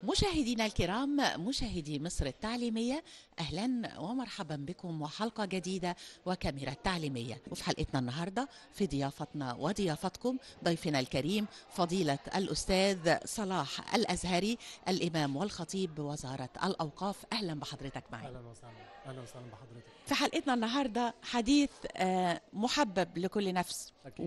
مشاهدينا الكرام مشاهدي مصر التعليمية أهلا ومرحبا بكم وحلقة جديدة وكاميرا تعليمية وفي حلقتنا النهاردة في ضيافتنا وضيافتكم ضيفنا الكريم فضيلة الأستاذ صلاح الأزهري الإمام والخطيب بوزارة الأوقاف أهلا بحضرتك معي اهلا وسهلا اهلا وسهلا بحضرتك في حلقتنا النهاردة حديث آه، محبب لكل نفس أكيد.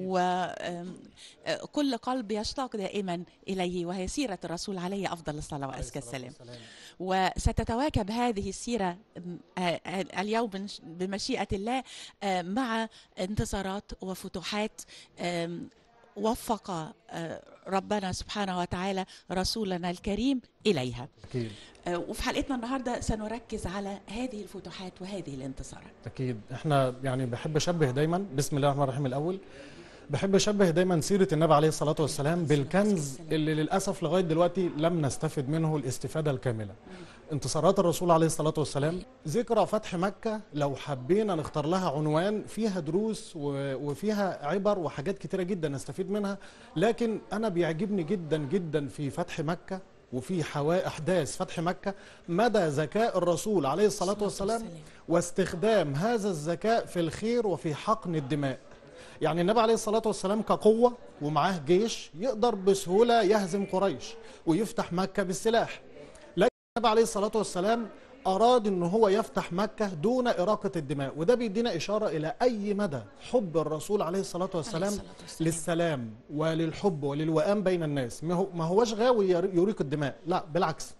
وكل قلب يشتاق دائما إليه وهي سيرة الرسول عليه أفضل الصلاة عليه وأزكى الصلاة السلام والسلام. وستتواكب هذه السيرة م- آه، آه، اليوم بنش- بمشيئة الله آه، مع انتصارات وفتوحات آم، وفق آه، ربنا سبحانه وتعالى رسولنا الكريم إليها اكيد آه، وفي حلقتنا النهاردة سنركز على هذه الفتوحات وهذه الانتصارات اكيد احنا يعني بحب اشبه دايما بسم الله الرحمن الرحيم الاول بحب اشبه دايما سيره النبي عليه الصلاه والسلام بالكنز اللي للاسف لغايه دلوقتي لم نستفد منه الاستفاده الكامله انتصارات الرسول عليه الصلاه والسلام ذكرى فتح مكه لو حبينا نختار لها عنوان فيها دروس و- وفيها عبر وحاجات كتيره جدا نستفيد منها لكن انا بيعجبني جدا جدا في فتح مكه وفي حوا... احداث فتح مكه مدى ذكاء الرسول عليه الصلاه والسلام واستخدام هذا الذكاء في الخير وفي حقن الدماء يعني النبي عليه الصلاة والسلام كقوة ومعاه جيش يقدر بسهولة يهزم قريش ويفتح مكة بالسلاح لكن النبي عليه الصلاة والسلام أراد أن هو يفتح مكة دون إراقة الدماء وده بيدينا إشارة إلى أي مدى حب الرسول عليه الصلاة والسلام الصلاة والسلام. للسلام وللحب وللوئام بين الناس ما هو- ما هوش غاوي ير- يريق الدماء لا بالعكس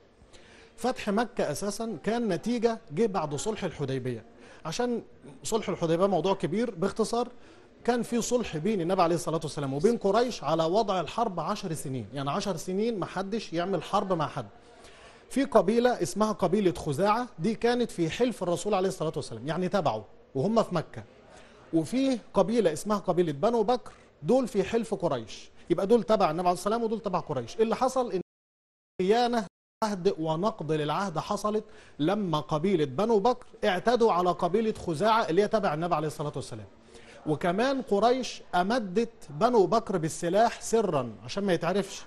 فتح مكة أساسا كان نتيجة جه بعد صلح الحديبية عشان صلح الحديبية موضوع كبير باختصار كان في صلح بين النبي عليه الصلاة والسلام وبين قريش على وضع الحرب عشر سنين يعني عشر سنين ما حدش يعمل حرب مع حد في قبيلة اسمها قبيلة خزاعة دي كانت في حلف الرسول عليه الصلاة والسلام يعني تبعه وهم في مكة وفي قبيلة اسمها قبيلة بنو بكر دول في حلف قريش يبقى دول تبع النبي عليه الصلاة والسلام ودول تبع قريش اللي حصل ان خيانة عهد ونقض للعهد حصلت لما قبيلة بنو بكر اعتدوا على قبيلة خزاعة اللي هي تبع النبي عليه الصلاة والسلام وكمان قريش أمدت بنو بكر بالسلاح سرا عشان ما يتعرفش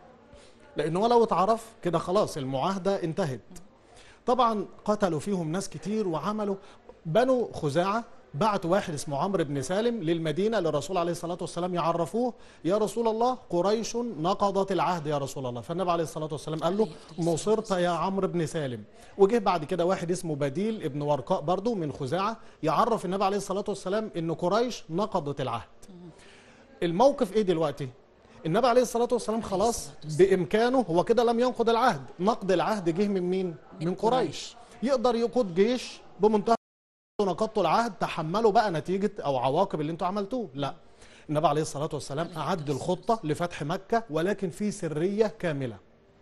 لأنه لو اتعرف كده خلاص المعاهدة انتهت طبعا قتلوا فيهم ناس كتير وعملوا بنو خزاعة بعتوا واحد اسمه عمرو بن سالم للمدينة للرسول عليه الصلاة والسلام يعرفوه يا رسول الله قريش نقضت العهد يا رسول الله فالنبي عليه الصلاة والسلام قال له نصرت يا عمرو بن سالم وجه بعد كده واحد اسمه بديل ابن ورقاء برضو من خزاعة يعرف النبي عليه الصلاة والسلام ان قريش نقضت العهد الموقف ايه دلوقتي النبي عليه الصلاة والسلام خلاص بإمكانه هو كده لم ينقض العهد نقض العهد جه من مين من قريش يقدر يقود جيش بمنتهى نقضتوا العهد تحملوا بقى نتيجة أو عواقب اللي انتوا عملتوه لا النبي عليه الصلاة والسلام أعد الخطة لفتح مكة ولكن في سرية كاملة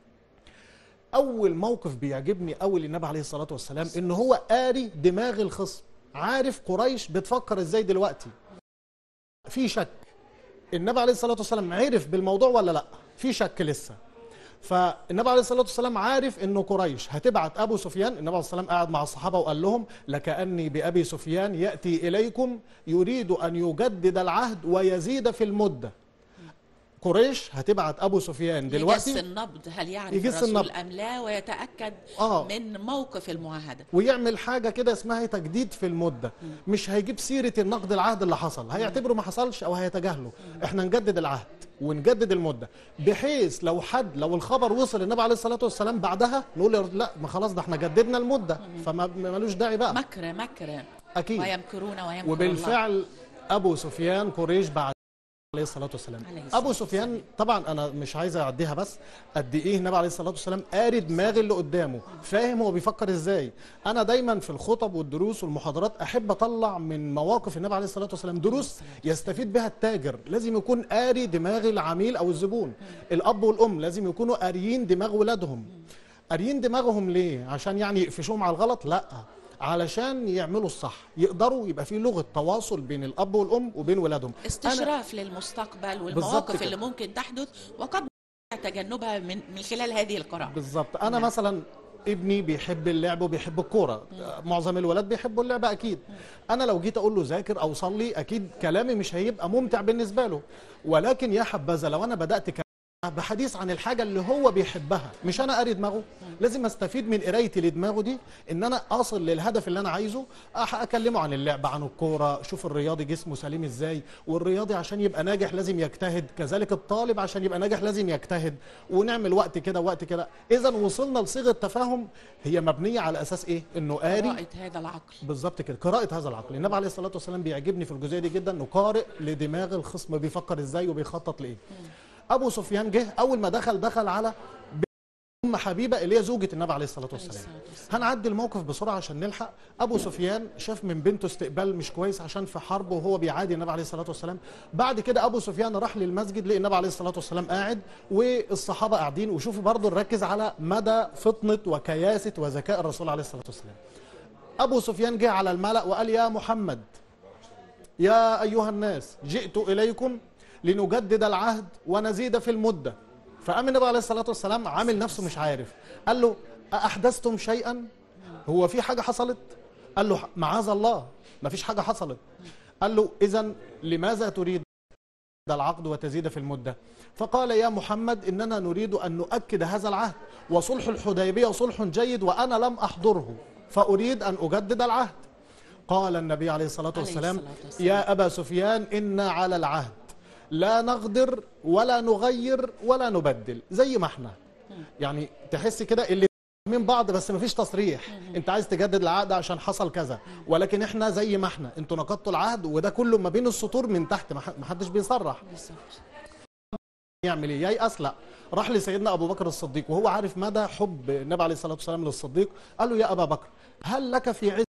أول موقف بيعجبني أول النبي عليه الصلاة والسلام إن هو قاري دماغ الخصم عارف قريش بتفكر إزاي دلوقتي في شك النبي عليه الصلاة والسلام عرف بالموضوع ولا لا في شك لسه فالنبي عليه الصلاة والسلام عارف انه قريش هتبعت ابو سفيان النبي عليه الصلاة والسلام قاعد مع الصحابة وقال لهم لكأني بأبي سفيان يأتي إليكم يريد أن يجدد العهد ويزيد في المدة قريش هتبعت ابو سفيان يجس دلوقتي النبض هل يعرف يجس الرسول النبض. أم لا ويتأكد آه. من موقف المعاهدة ويعمل حاجة كده اسمها تجديد في المدة مش هيجيب سيرة النقد العهد اللي حصل هيعتبره ما حصلش او هيتجاهله احنا نجدد العهد ونجدد المدة بحيث لو حد لو الخبر وصل النبي عليه الصلاة والسلام بعدها نقول له لا ما خلاص ده احنا جددنا المدة فما ملوش داعي بقى مكر مكر اكيد ويمكرون ويمكر الله وبالفعل ابو سفيان قريش بعد عليه الصلاه والسلام عليه الصلاة ابو سفيان طبعا انا مش عايز اعديها بس قد ايه النبي عليه الصلاه والسلام قاري دماغ اللي قدامه فاهم هو بيفكر ازاي انا دايما في الخطب والدروس والمحاضرات احب اطلع من مواقف النبي عليه الصلاه والسلام دروس يستفيد بها التاجر لازم يكون قاري دماغ العميل او الزبون الاب والام لازم يكونوا قاريين دماغ ولادهم قاريين دماغهم ليه عشان يعني يقفشوهم على الغلط لا علشان يعملوا الصح يقدروا يبقى في لغه تواصل بين الاب والام وبين ولادهم استشراف للمستقبل بالظبط والمواقف كده. اللي ممكن تحدث وقد تجنبها من من خلال هذه القراءة بالظبط انا نعم. مثلا ابني بيحب اللعب وبيحب الكوره معظم الولاد بيحبوا اللعب اكيد انا لو جيت اقول له ذاكر او صلي اكيد كلامي مش هيبقى ممتع بالنسبه له ولكن يا حبذا لو انا بدات كلام بحديث عن الحاجه اللي هو بيحبها مش انا قاري دماغه لازم استفيد من قرايتي لدماغه دي ان انا اصل للهدف اللي انا عايزه أح- اكلمه عن اللعب عن الكوره شوف الرياضي جسمه سليم ازاي والرياضي عشان يبقى ناجح لازم يجتهد كذلك الطالب عشان يبقى ناجح لازم يجتهد ونعمل وقت كده وقت كده اذا وصلنا لصيغه تفاهم هي مبنيه على اساس ايه انه قاري قراءة هذا العقل بالظبط كده قراءة هذا العقل النبي عليه الصلاة والسلام بيعجبني في الجزئية دي جدا انه قارئ لدماغ الخصم بيفكر ازاي وبيخطط لايه ابو سفيان جه اول ما دخل دخل على ام حبيبه اللي هي زوجة النبي عليه الصلاة والسلام الصلاة والسلام. هنعدي الموقف بسرعة عشان نلحق ابو سفيان شاف من بنته استقبال مش كويس عشان في حرب وهو بيعادي النبي عليه الصلاة والسلام بعد كده ابو سفيان راح للمسجد لقى النبي عليه الصلاة والسلام قاعد والصحابة قاعدين وشوفوا برضه نركز على مدى فطنة وكياسة وذكاء الرسول عليه الصلاة والسلام أبو سفيان جه على الملأ وقال يا محمد يا أيها الناس جئت إليكم لنجدد العهد ونزيد في المدة فقام النبي عليه الصلاة والسلام عامل نفسه مش عارف قال له أحدثتم شيئا هو في حاجة حصلت قال له معاذ الله ما فيش حاجة حصلت قال له إذا لماذا تريد العقد وتزيد في المدة فقال يا محمد إننا نريد أن نؤكد هذا العهد وصلح الحديبية صلح جيد وأنا لم أحضره فأريد أن أجدد العهد قال النبي عليه الصلاة عليه والسلام الصلاة والسلام. يا أبا سفيان إنا على العهد لا نغدر ولا نغير ولا نبدل زي ما احنا يعني تحس كده اللي من بعض بس مفيش تصريح انت عايز تجدد العقد عشان حصل كذا ولكن احنا زي ما احنا انتوا نقضتوا العهد وده كله ما بين السطور من تحت ما ح- ما حدش بيصرح بالظبط يعمل ايه ييأس لا راح لسيدنا ابو بكر الصديق وهو عارف مدى حب النبي عليه الصلاه والسلام للصديق قال له يا ابا بكر هل لك في عز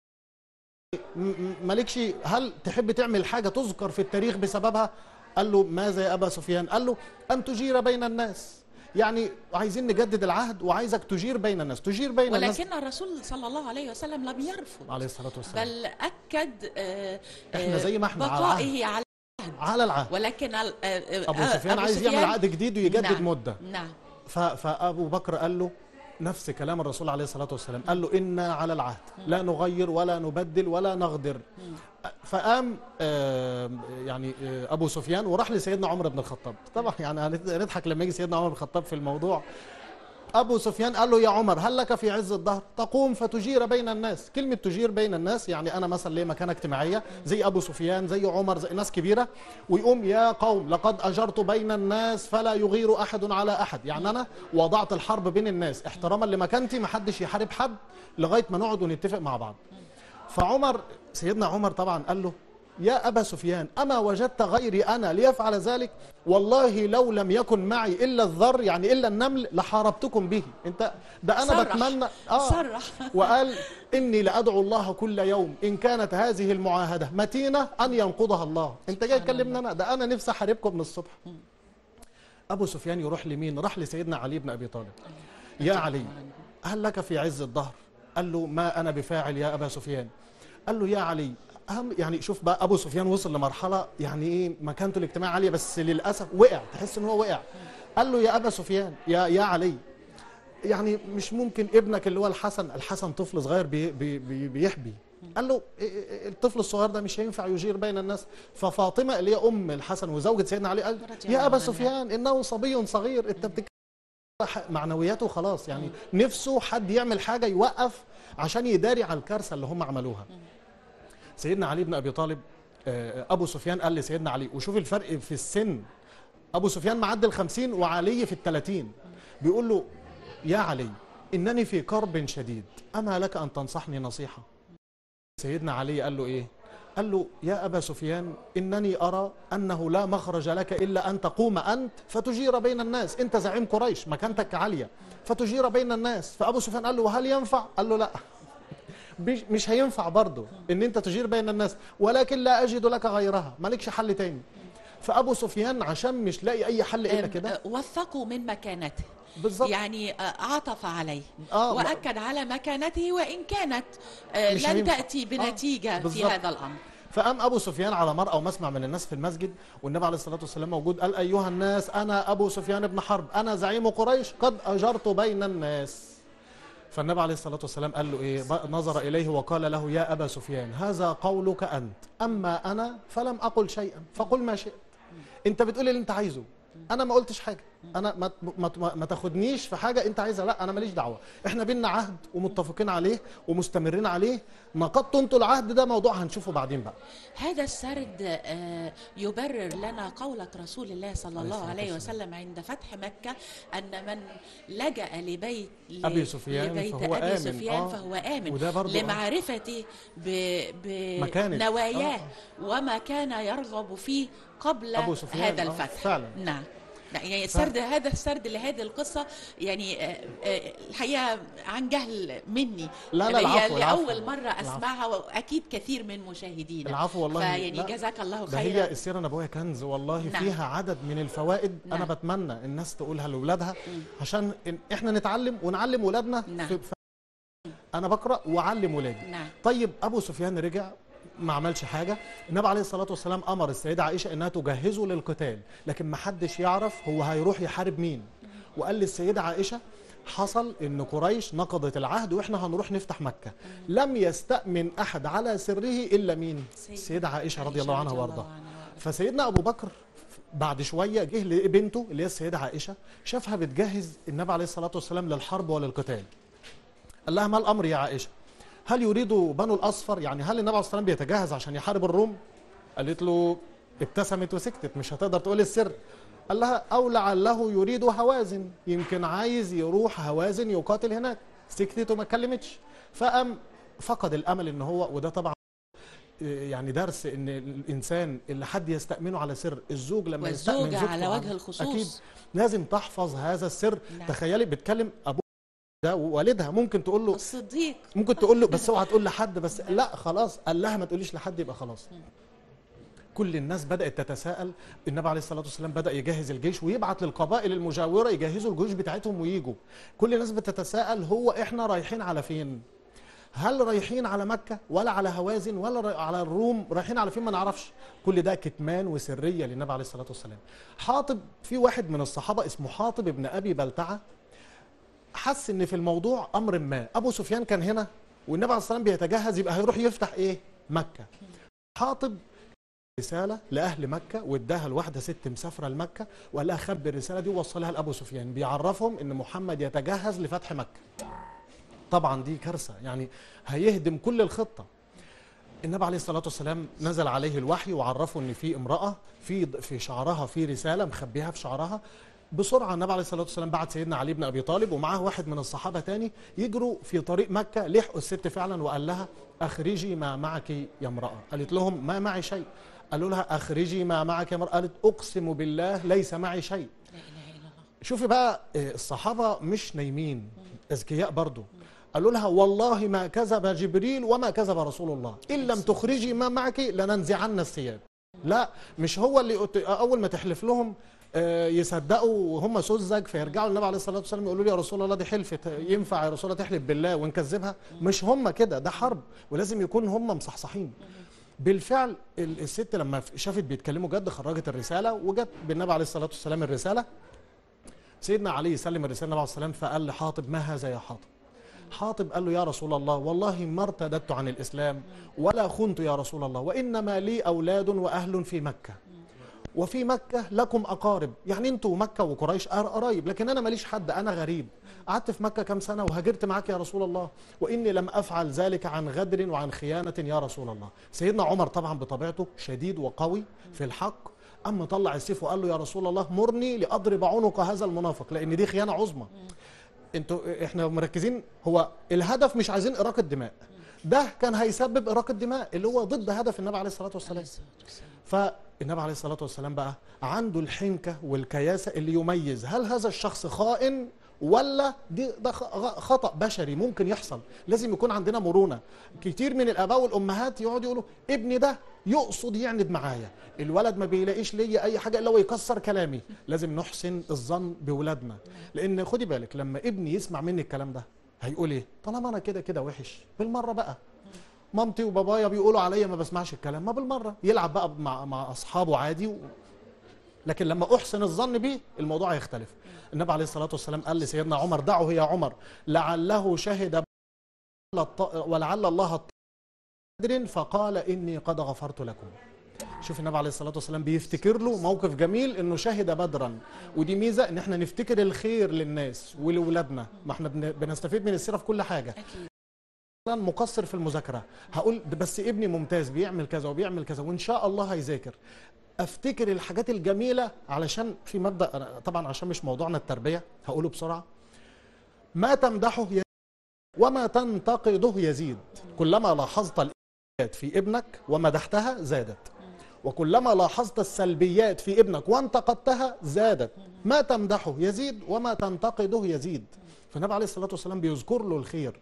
م- م- مالكش هل تحب تعمل حاجه تذكر في التاريخ بسببها قال له ماذا يا ابا سفيان قال له ان تجير بين الناس يعني عايزين نجدد العهد وعايزك تجير بين الناس تجير بين الناس ولكن الرسول صلى الله عليه وسلم لم يرفض عليه الصلاه والسلام بل أكد آه، احنا آه، زي ما احنا على بقائه على على العهد ولكن ال- آه، آه، ابو آه، سفيان عايز سفيان- يعمل عقد جديد ويجدد نعم، مده نعم ف- فابو بكر قال له نفس كلام الرسول عليه الصلاه والسلام قال له انا على العهد لا نغير ولا نبدل ولا نغدر فقام آه، يعني آه، ابو سفيان وراح لسيدنا عمر بن الخطاب طبعا يعني هنت- هنضحك لما يجي سيدنا عمر بن الخطاب في الموضوع ابو سفيان قال له يا عمر هل لك في عز الدهر تقوم فتجير بين الناس كلمه تجير بين الناس يعني انا مثلا ليه مكانه اجتماعيه زي ابو سفيان زي عمر زي ناس كبيره ويقوم يا قوم لقد اجرت بين الناس فلا يغير احد على احد يعني انا وضعت الحرب بين الناس احتراما لمكانتي ما حدش يحارب حد لغايه ما نقعد ونتفق مع بعض فعمر سيدنا عمر طبعا قال له يا أبا سفيان أما وجدت غيري أنا ليفعل ذلك والله لو لم يكن معي إلا الذر يعني إلا النمل لحاربتكم به أنت ده أنا صرح. بتمنى صرح. وقال إني لأدعو الله كل يوم إن كانت هذه المعاهدة متينة أن ينقضها الله أنت جاي سبحان تكلمنا أنا ده أنا نفسي أحاربكم من الصبح أبو سفيان يروح لمين راح لسيدنا علي بن أبي طالب يا علي هل لك في عز الظهر قال له ما أنا بفاعل يا أبا سفيان قال له يا علي أهم يعني شوف بقى أبو سفيان وصل لمرحلة يعني إيه مكانته الاجتماعية عالية بس للأسف وقع تحس إن هو وقع قال له يا أبا سفيان يا يا علي يعني مش ممكن ابنك اللي هو الحسن الحسن طفل صغير بي بي بي بيحبي قال له إيه إيه الطفل الصغير ده مش هينفع يجير بين الناس ففاطمه اللي هي ام الحسن وزوجة سيدنا علي قال رضي الله يا ابا عنها. سفيان انه صبي صغير انت بتك معنوياته خلاص يعني نفسه حد يعمل حاجه يوقف عشان يداري على الكارثه اللي هم عملوها سيدنا علي بن ابي طالب آه، ابو سفيان قال لسيدنا علي وشوف الفرق في السن ابو سفيان معدي الخمسين وعلي في الثلاثين بيقول له يا علي انني في كرب شديد اما لك ان تنصحني نصيحه سيدنا علي قال له ايه قال له يا ابا سفيان انني ارى انه لا مخرج لك الا ان تقوم انت فتجير بين الناس انت زعيم قريش مكانتك عاليه فتجير بين الناس فابو سفيان قال له وهل ينفع قال له لا مش مش هينفع برضه ان انت تجير بين الناس ولكن لا اجد لك غيرها مالكش حل تاني فابو سفيان عشان مش لاقي اي حل الا أم، كده آه، وثقوا من مكانته بالظبط يعني آه، عطف عليه آه، و- واكد على مكانته وان كانت آه، مش لن هينفع. تاتي بنتيجه في بالظبط. هذا الامر فقام ابو سفيان على مرأى ومسمع من الناس في المسجد والنبي عليه الصلاه والسلام موجود قال ايها الناس انا ابو سفيان بن حرب انا زعيم قريش قد اجرت بين الناس فالنبي عليه الصلاه والسلام قال له ايه بقى نظر اليه وقال له يا ابا سفيان هذا قولك انت اما انا فلم اقل شيئا فقل ما شئت انت بتقول اللي انت عايزه انا ما قلتش حاجه انا ما ما ما- ما تاخدنيش في حاجه انت عايزها لا انا ماليش دعوه احنا بينا عهد ومتفقين عليه ومستمرين عليه نقضتوا انتوا العهد ده موضوع هنشوفه بعدين بقى هذا السرد آه، يبرر لنا قولة رسول الله صلى الله الصلاة عليه والسلام. وسلم عند فتح مكة أن من لجأ لبيت ل- أبي سفيان لبيت فهو أبي آمن. سفيان آه. فهو آمن وده برضو آه. لمعرفته مكانة. بنواياه آه. وما كان يرغب فيه قبل أبو سفيان، هذا آه، الفتح فعلا. نعم لا، يعني السرد هذا السرد لهذه القصة يعني آه، آه، الحقيقة عن جهل مني لا، لا، هي العفو، العفو. لأول مرة العفو. أسمعها وأكيد كثير من مشاهدينا العفو والله فيعني لا. جزاك الله ده خيرا هي السيره النبويه كنز والله نعم. نعم. فيها عدد من الفوائد نعم. انا بتمنى الناس تقولها لاولادها عشان إن- احنا نتعلم ونعلم ولادنا نعم. في في انا بقرا واعلم ولادي نعم طيب ابو سفيان رجع ما عملش حاجه النبي عليه الصلاه والسلام امر السيده عائشه انها تجهزه للقتال لكن ما حدش يعرف هو هيروح يحارب مين وقال للسيده عائشه حصل ان قريش نقضت العهد واحنا هنروح نفتح مكه لم يستأمن احد على سره الا مين السيده عائشه رضي الله عنها وارضاها فسيدنا ابو بكر بعد شويه جه لبنته اللي هي السيده عائشه شافها بتجهز النبي عليه الصلاه والسلام للحرب وللقتال قال لها ما الامر يا عائشه هل يريد بنو الاصفر يعني هل النبي عليه الصلاه والسلام بيتجهز عشان يحارب الروم قالت له ابتسمت وسكتت مش هتقدر تقول السر قال لها او لعله يريد هوازن يمكن عايز يروح هوازن يقاتل هناك سكتت وما اتكلمتش فقام فقد الامل ان هو وده طبعا يعني درس ان الانسان اللي حد يستامنه على سر الزوج لما يستامن والزوجة زوجته على وجه على- الخصوص. اكيد لازم تحفظ هذا السر نعم. تخيلي بتكلم ابوه ده ووالدها ممكن تقول له الصديق ممكن تقول له بس اوعى تقول لحد بس لا خلاص قال لها ما تقوليش لحد يبقى خلاص كل الناس بدات تتساءل النبي عليه الصلاه والسلام بدا يجهز الجيش ويبعت للقبائل المجاوره يجهزوا الجيوش بتاعتهم ويجوا كل الناس بتتساءل هو احنا رايحين على فين هل رايحين على مكة ولا على هوازن ولا را- على الروم رايحين على فين ما نعرفش كل ده كتمان وسرية للنبي عليه الصلاة والسلام حاطب في واحد من الصحابة اسمه حاطب ابن أبي بلتعة حس ان في الموضوع امر ما ابو سفيان كان هنا والنبي عليه الصلاه والسلام بيتجهز يبقى هيروح يفتح ايه مكه حاطب رساله لاهل مكه واداها لواحده ست مسافره لمكه وقال لها خبي الرساله دي ووصلها لابو سفيان بيعرفهم ان محمد يتجهز لفتح مكه طبعا دي كارثه يعني هيهدم كل الخطه النبي عليه الصلاه والسلام نزل عليه الوحي وعرفه ان في امراه في في شعرها في رساله مخبيها في شعرها بسرعه النبي عليه الصلاه والسلام بعت سيدنا علي بن ابي طالب ومعاه واحد من الصحابه تاني يجروا في طريق مكه لحقوا الست فعلا وقال لها اخرجي ما معك يا امراه قالت لهم ما معي شيء قالوا لها اخرجي ما معك يا امراه قالت اقسم بالله ليس معي شيء لا اله الا الله شوفي بقى آه، الصحابة مش نايمين أذكياء برضو قالوا لها والله ما كذب جبريل وما كذب رسول الله إن لم تخرجي ما معك لننزعن الثياب لا مش هو اللي قلت- أول ما تحلف لهم آه، يصدقوا وهم سذج فيرجعوا للنبي عليه الصلاه والسلام يقولوا لي يا رسول الله دي حلفت ينفع يا رسول الله تحلف بالله ونكذبها مش هم كده ده حرب ولازم يكون هم مصحصحين بالفعل ال- الست لما شافت بيتكلموا جد خرجت الرساله وجت بالنبي عليه الصلاه والسلام الرساله سيدنا علي سلم الرساله النبي عليه الصلاه والسلام فقال لحاطب ما هذا يا حاطب حاطب قال له يا رسول الله والله ما ارتددت عن الاسلام ولا خنت يا رسول الله وانما لي اولاد واهل في مكه وفي مكة لكم أقارب يعني أنتوا مكة وقريش قر- قرايب لكن أنا ماليش حد أنا غريب قعدت في مكة كم سنة وهاجرت معك يا رسول الله وإني لم أفعل ذلك عن غدر وعن خيانة يا رسول الله سيدنا عمر طبعا بطبيعته شديد وقوي في الحق أما طلع السيف وقال له يا رسول الله مرني لأضرب عنق هذا المنافق لأن دي خيانة عظمى انتوا احنا مركزين هو الهدف مش عايزين إراقة دماء ده كان هيسبب إراقة دماء اللي هو ضد هدف النبي عليه الصلاة والسلام فالنبي عليه الصلاة والسلام بقى عنده الحنكة والكياسة اللي يميز هل هذا الشخص خائن ولا دي ده خ- خطأ بشري ممكن يحصل لازم يكون عندنا مرونة كتير من الآباء والأمهات يقعدوا يقولوا ابني ده يقصد يعند معايا الولد ما بيلاقيش ليا أي حاجة إلا ويكسر كلامي لازم نحسن الظن بولادنا لأن خدي بالك لما ابني يسمع مني الكلام ده هيقول ايه طالما انا كده كده وحش بالمره بقى مامتي وبابايا بيقولوا عليا ما بسمعش الكلام ما بالمره يلعب بقى مع مع اصحابه عادي و... لكن لما احسن الظن بيه الموضوع هيختلف النبي عليه الصلاه والسلام قال لسيدنا عمر دعه يا عمر لعله شهد ولعل الله قدر فقال اني قد غفرت لكم شوف النبي عليه الصلاه والسلام بيفتكر له موقف جميل انه شهد بدرا ودي ميزه ان احنا نفتكر الخير للناس ولولادنا ما احنا بن- بنستفيد من السيره في كل حاجه اكيد مثلا مقصر في المذاكره هقول ده بس ابني ممتاز بيعمل كذا وبيعمل كذا وان شاء الله هيذاكر افتكر الحاجات الجميله علشان في مبدا أنا طبعا عشان مش موضوعنا التربيه هقوله بسرعه ما تمدحه يزيد وما تنتقده يزيد كلما لاحظت الايجابيات في ابنك ومدحتها زادت وكلما لاحظت السلبيات في ابنك وانتقدتها زادت ما تمدحه يزيد وما تنتقده يزيد فالنبي عليه الصلاه والسلام بيذكر له الخير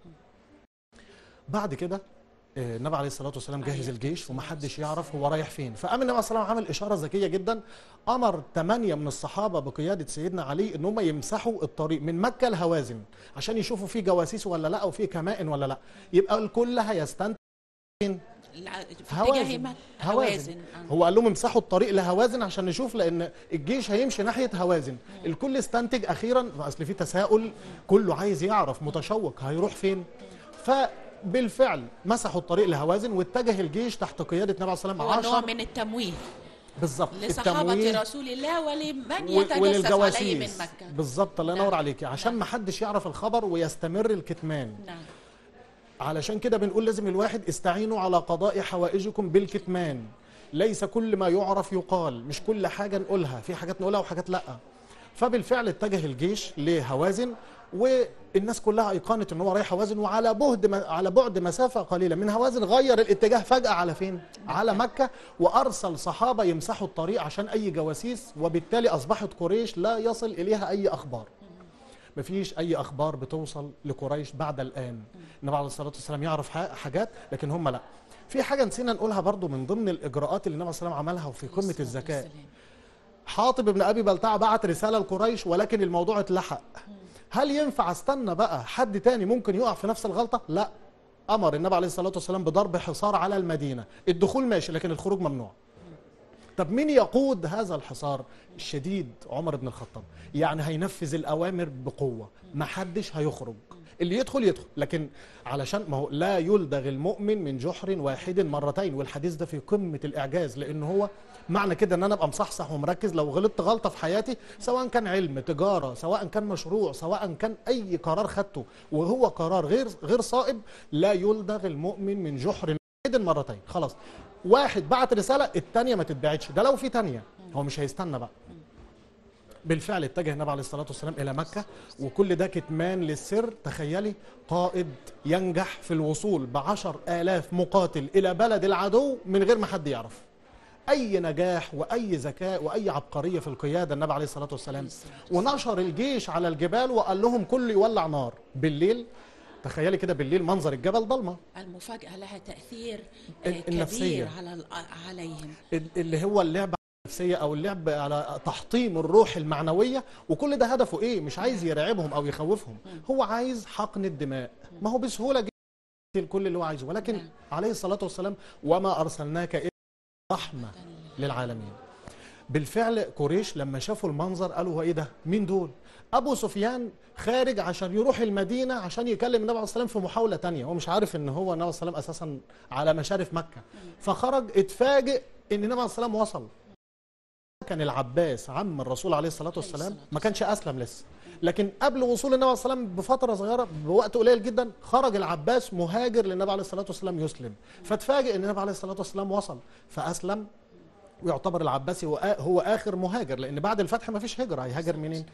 بعد كده آه، النبي عليه الصلاه والسلام جهز عليه الجيش الصلاة ومحدش والسلام. يعرف هو رايح فين فقام النبي عليه الصلاه والسلام عمل اشاره ذكيه جدا امر ثمانيه من الصحابه بقياده سيدنا علي ان هم يمسحوا الطريق من مكه لهوازن عشان يشوفوا في جواسيس ولا لا وفي كمائن ولا لا يبقى الكل هيستنتج فين؟ الع- في هوازن. اتجاه ما- هوازن. هوازن آه. هو قال لهم امسحوا الطريق لهوازن عشان نشوف لان الجيش هيمشي ناحيه هوازن الكل استنتج اخيرا اصل في تساؤل كله عايز يعرف متشوق هيروح فين فبالفعل مسحوا الطريق لهوازن واتجه الجيش تحت قياده النبي عليه الصلاه هو والسلام نوع 10 من التمويه بالظبط لصحابة رسول الله ولمن و- يتجسس عليه من وللجواسيس مكة بالظبط الله نعم. ينور عليك عشان نعم. ما حدش يعرف الخبر ويستمر الكتمان نعم علشان كده بنقول لازم الواحد استعينوا على قضاء حوائجكم بالكتمان ليس كل ما يعرف يقال مش كل حاجة نقولها في حاجات نقولها وحاجات لا فبالفعل اتجه الجيش لهوازن والناس كلها ايقنت ان هو رايح هوازن وعلى بعد على بعد مسافه قليله من هوازن غير الاتجاه فجاه على فين؟ على مكه وارسل صحابه يمسحوا الطريق عشان اي جواسيس وبالتالي اصبحت قريش لا يصل اليها اي اخبار. مفيش اي اخبار بتوصل لقريش بعد الان النبي عليه الصلاه والسلام يعرف ح- حاجات لكن هم لا في حاجه نسينا نقولها برضو من ضمن الاجراءات اللي النبي عليه الصلاه والسلام عملها وفي قمه الصلاة الذكاء والسلام. حاطب بن ابي بلتعه بعت رساله لقريش ولكن الموضوع اتلحق هل ينفع استنى بقى حد تاني ممكن يقع في نفس الغلطه لا امر النبي عليه الصلاه والسلام بضرب حصار على المدينه الدخول ماشي لكن الخروج ممنوع طب مين يقود هذا الحصار الشديد عمر بن الخطاب يعني هينفذ الاوامر بقوه ما حدش هيخرج اللي يدخل يدخل لكن علشان ما هو لا يلدغ المؤمن من جحر واحد مرتين والحديث ده في قمه الاعجاز لان هو معنى كده ان انا ابقى مصحصح ومركز لو غلطت غلطه في حياتي سواء كان علم تجاره سواء كان مشروع سواء كان اي قرار خدته وهو قرار غير غير صائب لا يلدغ المؤمن من جحر واحد مرتين خلاص واحد بعت رساله الثانيه ما تتبعتش ده لو في ثانيه هو مش هيستنى بقى بالفعل اتجه النبي عليه الصلاه والسلام الى مكه وكل ده كتمان للسر تخيلي قائد ينجح في الوصول بعشر آلاف مقاتل الى بلد العدو من غير ما حد يعرف اي نجاح واي ذكاء واي عبقريه في القياده النبي عليه الصلاه والسلام ونشر الجيش على الجبال وقال لهم كل يولع نار بالليل تخيلي كده بالليل منظر الجبل ضلمه المفاجأة لها تأثير آه، ال- النفسية. كبير على ال- عليهم ال- اللي هو اللعب النفسيه او اللعب على تحطيم الروح المعنويه وكل ده هدفه ايه مش عايز يرعبهم او يخوفهم هو عايز حقن الدماء ما هو بسهوله جدا الكل اللي هو عايزه ولكن نعم. عليه الصلاه والسلام وما ارسلناك الا رحمه للعالمين بالفعل قريش لما شافوا المنظر قالوا هو ايه ده مين دول ابو سفيان خارج عشان يروح المدينه عشان يكلم النبي عليه الصلاه والسلام في محاوله تانية هو مش عارف ان هو النبي عليه الصلاه والسلام اساسا على مشارف مكه فخرج اتفاجئ ان النبي عليه الصلاه والسلام وصل كان العباس عم الرسول عليه الصلاه والسلام الصلاة ما كانش اسلم لسه لكن قبل وصول النبي عليه الصلاه والسلام بفتره صغيره بوقت قليل جدا خرج العباس مهاجر للنبي عليه الصلاه والسلام يسلم فاتفاجئ ان النبي عليه الصلاه والسلام وصل فاسلم ويعتبر العباسي هو آ- هو اخر مهاجر لان بعد الفتح ما فيش هجره هيهاجر منين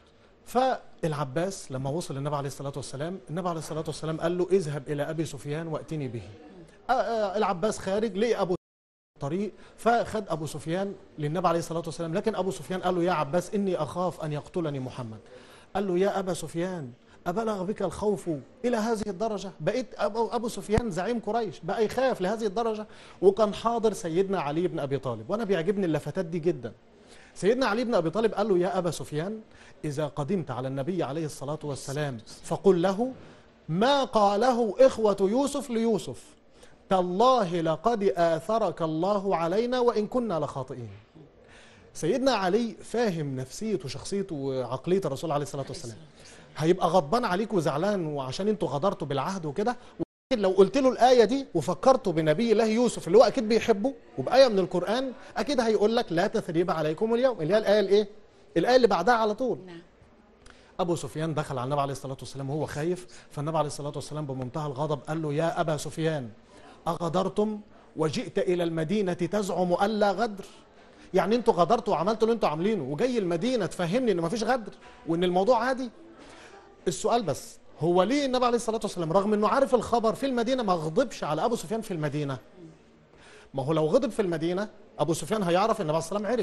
فالعباس لما وصل للنبي عليه الصلاه والسلام النبي عليه الصلاه والسلام قال له اذهب الى ابي سفيان واتني به آه، آه، العباس خارج لقي ابو الطريق فخد ابو سفيان للنبي عليه الصلاه والسلام لكن ابو سفيان قال له يا عباس اني اخاف ان يقتلني محمد قال له يا ابا سفيان أبلغ بك الخوف إلى هذه الدرجة بقيت أبو, أبو سفيان زعيم قريش بقى يخاف لهذه الدرجة وكان حاضر سيدنا علي بن أبي طالب وأنا بيعجبني اللفتات دي جدا سيدنا علي بن أبي طالب قال له يا أبا سفيان إذا قدمت على النبي عليه الصلاة والسلام فقل له ما قاله إخوة يوسف ليوسف تالله لقد آثرك الله علينا وإن كنا لخاطئين سيدنا علي فاهم نفسية وشخصية وعقلية الرسول عليه الصلاة والسلام هيبقى غضبان عليك وزعلان وعشان انتوا غدرتوا بالعهد وكده لو قلت له الآية دي وفكرته بنبي الله يوسف اللي هو أكيد بيحبه وبآية من القرآن أكيد هيقول لك لا تثريب عليكم اليوم اللي هي الآية الإيه؟ الآية اللي بعدها على طول نعم أبو سفيان دخل على النبي عليه الصلاة والسلام وهو خايف فالنبي عليه الصلاة والسلام بمنتهى الغضب قال له يا أبا سفيان أغدرتم وجئت إلى المدينة تزعم ألا غدر يعني انتوا غدرتوا وعملتوا اللي انتوا عاملينه وجاي المدينة تفهمني ان مفيش غدر وان الموضوع عادي السؤال بس هو ليه النبي عليه الصلاة والسلام رغم انه عارف الخبر في المدينة ما غضبش على ابو سفيان في المدينة ما هو لو غضب في المدينة ابو سفيان هيعرف ان النبي عليه الصلاة والسلام عرف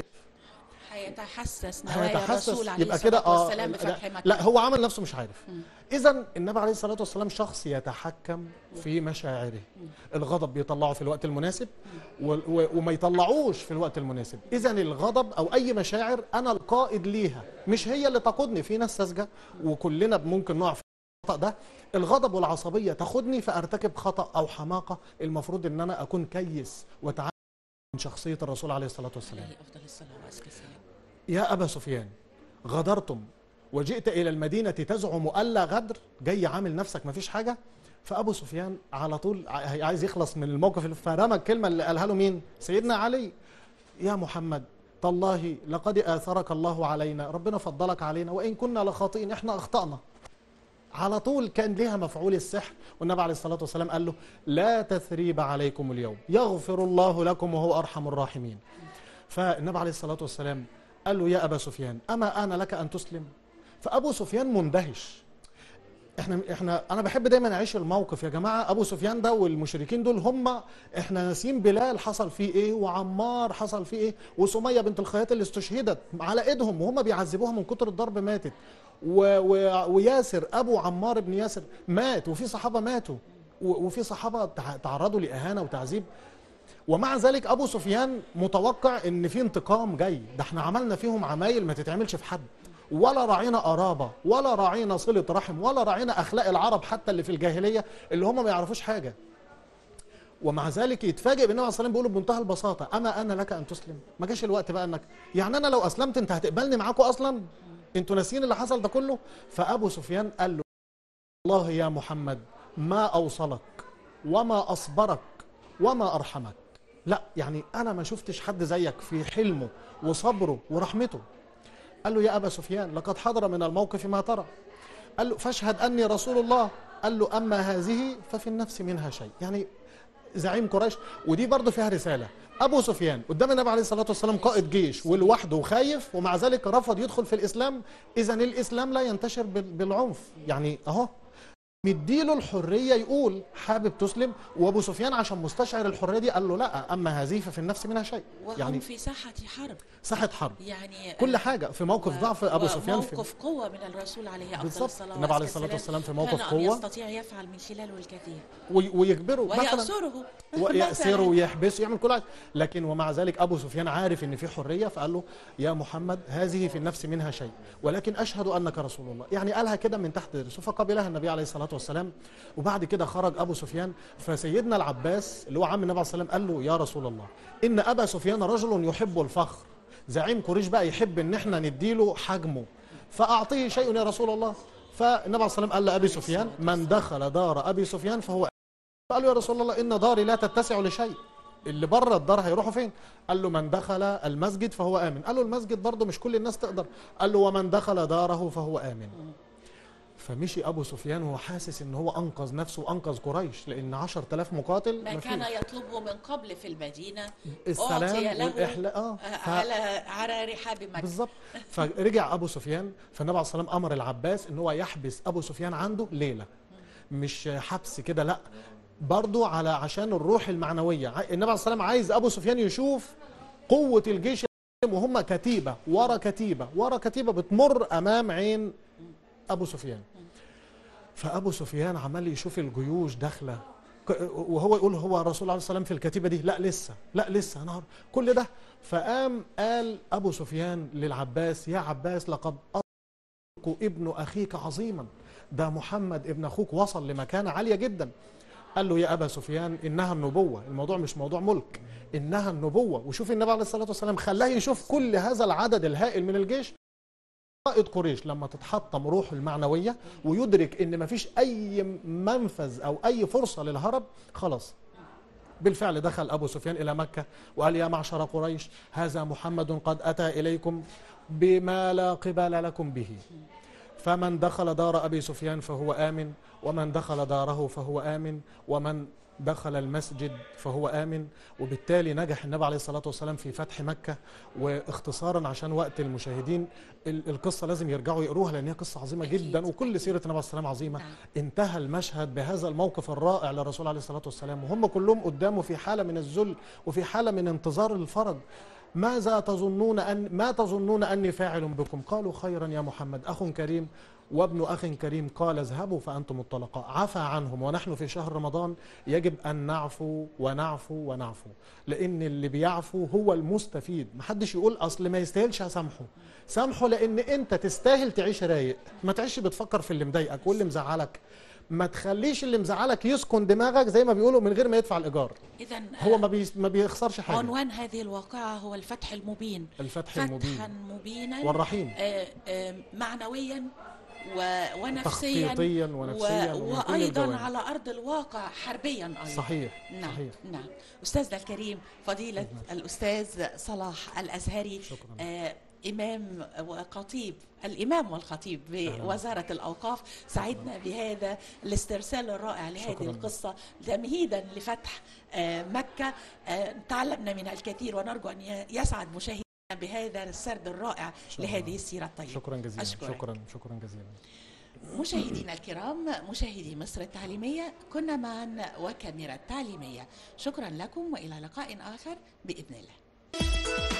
هيتحسس نوايا هيتحسس الرسول عليه يبقى كده الصلاة اه والسلام لا, بفتح مكة لا هو عمل نفسه مش عارف اذا النبي عليه الصلاه والسلام شخص يتحكم في مشاعره الغضب بيطلعه في الوقت المناسب و- و- وما يطلعوش في الوقت المناسب اذا الغضب او اي مشاعر انا القائد ليها مش هي اللي تقودني في ناس ساذجه وكلنا ممكن نقع في الخطا ده الغضب والعصبيه تاخدني فارتكب خطا او حماقه المفروض ان انا اكون كيس واتعلم من شخصيه الرسول عليه الصلاه والسلام عليه أفضل الصلاة وأزكى السلام يا أبا سفيان غدرتم وجئت إلى المدينة تزعم ألا غدر جاي عامل نفسك مفيش حاجة فأبو سفيان على طول ع- عايز يخلص من الموقف اللي فرمى الكلمة اللي قالها له مين سيدنا علي يا محمد تالله لقد آثرك الله علينا ربنا فضلك علينا وإن كنا لخاطئين إحنا أخطأنا على طول كان لها مفعول السحر والنبي عليه الصلاة والسلام قال له لا تثريب عليكم اليوم يغفر الله لكم وهو أرحم الراحمين فالنبي عليه الصلاة والسلام قال له يا أبا سفيان أما أنا لك أن تسلم فأبو سفيان مندهش احنا احنا انا بحب دايما اعيش الموقف يا جماعه ابو سفيان ده والمشركين دول هم احنا ناسيين بلال حصل فيه ايه وعمار حصل فيه ايه وسميه بنت الخياط اللي استشهدت على ايدهم وهم بيعذبوها من كتر الضرب ماتت و و وياسر ابو عمار بن ياسر مات وفي صحابه ماتوا و- وفي صحابه تع- تعرضوا لاهانه وتعذيب ومع ذلك ابو سفيان متوقع ان في انتقام جاي ده احنا عملنا فيهم عمايل ما تتعملش في حد ولا راعينا قرابه ولا راعينا صله رحم ولا راعينا اخلاق العرب حتى اللي في الجاهليه اللي هم ما يعرفوش حاجه ومع ذلك يتفاجئ بالنبي عليه الصلاه والسلام بيقول بمنتهى البساطه اما انا لك ان تسلم ما جاش الوقت بقى انك يعني انا لو اسلمت انت هتقبلني معاكم اصلا انتوا ناسيين اللي حصل ده كله فابو سفيان قال له الله يا محمد ما اوصلك وما اصبرك وما ارحمك لا يعني انا ما شفتش حد زيك في حلمه وصبره ورحمته قال له يا ابا سفيان لقد حضر من الموقف ما ترى قال له فاشهد اني رسول الله قال له اما هذه ففي النفس منها شيء يعني زعيم قريش ودي برضه فيها رساله ابو سفيان قدام النبي عليه الصلاه والسلام قائد جيش ولوحده وخايف ومع ذلك رفض يدخل في الاسلام اذا الاسلام لا ينتشر بال- بالعنف يعني اهو مديله الحريه يقول حابب تسلم وابو سفيان عشان مستشعر الحريه دي قال له لا اما هذه ففي النفس منها شيء وهم يعني في ساحة حرب ساحه حرب يعني كل آه، حاجه في موقف ضعف ابو سفيان في موقف قوة من الرسول عليه أفضل بالظبط. الصلاة النبي عليه وأزكى الصلاة والسلام في موقف كان أن قوة. يستطيع يفعل من خلاله الكثير وي- ويجبره مثلا ويأسره ويأسره مثلاً. ويحبسه يعمل كل حاجه لكن ومع ذلك ابو سفيان عارف ان في حريه فقال له يا محمد هذه في النفس منها شيء ولكن اشهد انك رسول الله يعني قالها كده من تحت رأسه فقبلها النبي عليه الصلاه والسلام وبعد كده خرج ابو سفيان فسيدنا العباس اللي هو عم النبي عليه الصلاه والسلام قال له يا رسول الله ان ابا سفيان رجل يحب الفخر زعيم قريش بقى يحب ان احنا نديله حجمه فاعطيه شيء يا رسول الله فالنبي عليه الصلاه والسلام قال لابي سفيان من دخل دار ابي سفيان فهو قال له يا رسول الله ان داري لا تتسع لشيء اللي بره الدار هيروحوا فين قال له من دخل المسجد فهو امن قال له المسجد برضه مش كل الناس تقدر قال له ومن دخل داره فهو امن فمشي ابو سفيان وهو حاسس ان هو انقذ نفسه وانقذ قريش لان 10000 مقاتل ما مفيش. كان يطلبه من قبل في المدينة أعطي السلام له والاحلاء اه آه، ف- على على رحاب مكة بالظبط فرجع ابو سفيان فالنبي عليه الصلاه والسلام امر العباس ان هو يحبس ابو سفيان عنده ليله مش حبس كده لا برضه على عشان الروح المعنويه ع- النبي عليه الصلاه والسلام عايز ابو سفيان يشوف قوه الجيش وهم كتيبه ورا كتيبه ورا كتيبه بتمر امام عين ابو سفيان فابو سفيان عمال يشوف الجيوش داخله ك- وهو يقول هو الرسول عليه الصلاه والسلام في الكتيبه دي لا لسه لا لسه انا كل ده فقام قال ابو سفيان للعباس يا عباس لقد أرك ابن اخيك عظيما ده محمد ابن اخوك وصل لمكانه عاليه جدا قال له يا ابا سفيان انها النبوه الموضوع مش موضوع ملك انها النبوه وشوف النبي عليه الصلاه والسلام خلاه يشوف كل هذا العدد الهائل من الجيش قائد قريش لما تتحطم روحه المعنويه ويدرك ان مفيش اي منفذ او اي فرصه للهرب خلاص بالفعل دخل ابو سفيان الى مكه وقال يا معشر قريش هذا محمد قد اتى اليكم بما لا قبال لكم به فمن دخل دار ابي سفيان فهو امن ومن دخل داره فهو امن ومن دخل المسجد فهو آمن وبالتالي نجح النبي عليه الصلاة والسلام في فتح مكة واختصارا عشان وقت المشاهدين ال- القصة لازم يرجعوا يقروها لأن هي قصة عظيمة أكيد. جدا وكل سيرة النبي عليه الصلاة والسلام عظيمة نعم. انتهى المشهد بهذا الموقف الرائع للرسول عليه الصلاة والسلام وهم كلهم قدامه في حالة من الذل وفي حالة من انتظار الفرج ماذا تظنون أن ما تظنون أني فاعل بكم قالوا خيرا يا محمد أخ كريم وابن أخ كريم قال اذهبوا فأنتم الطلقاء عفى عنهم ونحن في شهر رمضان يجب أن نعفو ونعفو ونعفو لأن اللي بيعفو هو المستفيد محدش يقول أصل ما يستاهلش أسامحه سامحه لأن أنت تستاهل تعيش رايق ما تعيش بتفكر في اللي مضايقك واللي مزعلك ما تخليش اللي مزعلك يسكن دماغك زي ما بيقولوا من غير ما يدفع الإيجار إذا هو ما, بي... ما بيخسرش حاجة عنوان هذه الواقعة هو الفتح المبين الفتح المبين فتحا مبينا والرحيم آه، آه، معنويا و- ونفسيا تخطيطيا ونفسيا و... ومن كل وايضا الجوانب. على ارض الواقع حربيا ايضا صحيح نعم صحيح نعم استاذنا الكريم فضيله الاستاذ صلاح الازهري شكرا آه إمام وخطيب الإمام والخطيب بوزارة الأوقاف سعدنا بهذا الاسترسال الرائع لهذه شكراً. القصة تمهيدا لفتح آه، مكة آه، تعلمنا منها الكثير ونرجو أن ي- يسعد مشاهدينا بهذا السرد الرائع شاء لهذه الله. السيرة الطيبة شكرا جزيلا أشكرك. شكرا شكرا جزيلا مشاهدينا الكرام مشاهدي مصر التعليمية كنا معا وكاميرا تعليمية شكرا لكم وإلى لقاء آخر بإذن الله